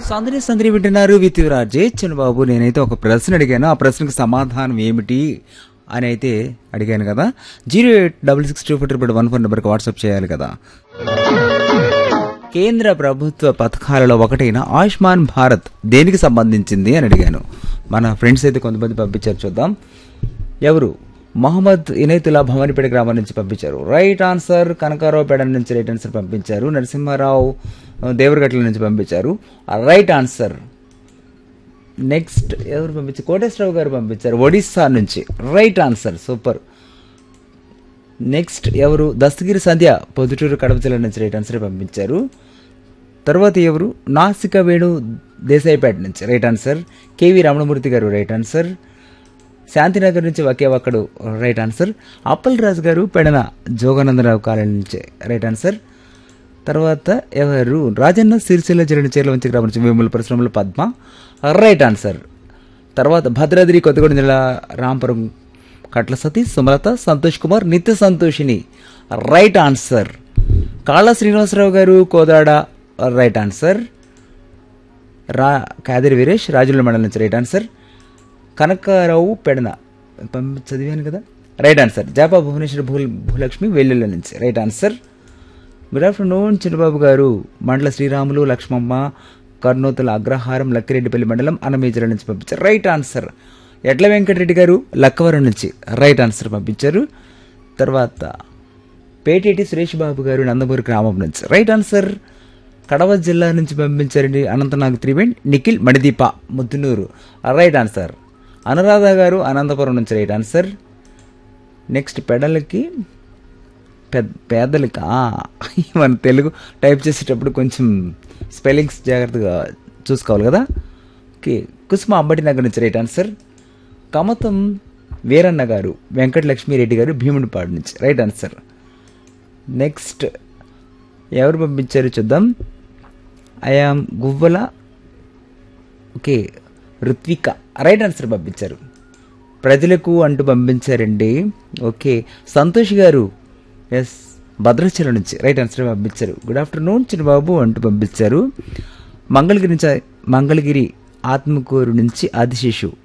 సందడి సందడి వింటున్నారు విత్ రాజే బాబు నేనైతే ఒక ప్రశ్న అడిగాను ఆ ప్రశ్నకు సమాధానం ఏమిటి అని అయితే అడిగాను కదా zero eight double six two four triple one four నెంబర్కి వాట్సాప్ చేయాలి కదా కేంద్ర ప్రభుత్వ పథకాలలో ఒకటైన ఆయుష్మాన్ భారత్ దేనికి సంబంధించింది అని అడిగాను మన ఫ్రెండ్స్ అయితే కొంతమంది పంపించారు చూద్దాం ఎవరు మొహమ్మద్ ఇనైతుల్లా భవానీపేట గ్రామం నుంచి పంపించారు రైట్ ఆన్సర్ కనకారావుపేట నుంచి రైట్ ఆన్సర్ పంపించారు నరసింహారావు దేవరగట్ల నుంచి పంపించారు రైట్ ఆన్సర్ నెక్స్ట్ ఎవరు పంపించారు కోటేశ్వరరావు గారు పంపించారు ఒడిస్సా నుంచి రైట్ ఆన్సర్ సూపర్ నెక్స్ట్ ఎవరు దస్తగిరి సంధ్య పొద్దుటూరు కడప జిల్లా నుంచి రైట్ ఆన్సర్ పంపించారు తర్వాత ఎవరు నాసిక వేణు దేశాయిపేట నుంచి రైట్ ఆన్సర్ కేవి రమణమూర్తి గారు రైట్ ఆన్సర్ శాంతినగర్ నుంచి ఒకే ఒక్కడు right answer Appal Raju garu Pedana Joganandarao colony నుంచి రైట్ ఆన్సర్ తర్వాత ఎవరు రాజన్న సిరిసిల్ల జిల్లా చీరల వంచి గ్రామం నుంచి వేముల పరిశ్రమలు పద్మ రైట్ ఆన్సర్ తర్వాత భద్రాద్రి కొత్తగూడెం జిల్లా రాంపురం కట్ల సతీష్ సుమలత సంతోష్ కుమార్ నిత్య సంతోషిని రైట్ ఆన్సర్ కాళ్ళ శ్రీనివాసరావు గారు కోదాడ రైట్ ఆన్సర్ రా కాదిరి వీరేష్ రాజుల మండలం నుంచి రైట్ ఆన్సర్ కనకారావు పెడన పంపి చదివాను కదా రైట్ ఆన్సర్ జాపా భువనేశ్వర్ భూ భూలక్ష్మి వెల్లుల్లి నుంచి right answer good afternoon Chinnababu garu మండల శ్రీరాములు లక్ష్మమ్మ కర్నూతుల అగ్రహారం లక్కిరెడ్డిపల్లి మండలం అనమేజల నుంచి పంపించారు రైట్ ఆన్సర్ ఎడ్ల వెంకటరెడ్డి గారు లక్కవరం నుంచి రైట్ ఆన్సర్ పంపించారు తర్వాత పేటేటి సురేష్ బాబు గారు నందమూరి గ్రామం నుంచి రైట్ ఆన్సర్ కడవ జిల్లా నుంచి పంపించారండి అనంతనాగ్ త్రివేణ్ నిఖిల్ మణిదీప ముద్దునూరు రైట్ ఆన్సర్ అనురాధ గారు అనంతపురం నుంచి రైట్ ఆన్సర్ నెక్స్ట్ పెడలకి పెద్ద పేదలకి ఆ, మన తెలుగు టైప్ చేసేటప్పుడు కొంచెం స్పెల్లింగ్స్ జాగ్రత్తగా చూసుకోవాలి కదా ఓకే కుసుమ అంబటి నగర్ నుంచి రైట్ ఆన్సర్ కమతం వీరన్న గారు వెంకటలక్ష్మిరెడ్డి గారు భీముడిపాడు నుంచి రైట్ ఆన్సర్ నెక్స్ట్ ఎవరు పంపించారు చూద్దాం I am Guvvala okay Ritvika right answer పంపించారు ప్రజలకు అంటూ పంపించారండి ఓకే సంతోష్ గారు ఎస్ భద్రాచలం నుంచి రైట్ ఆన్సర్ పంపించారు గుడ్ ఆఫ్టర్నూన్ చిన్నబాబు అంటూ పంపించారు మంగళగిరి నుంచి మంగళగిరి ఆత్మకూరు నుంచి ఆదిశేషు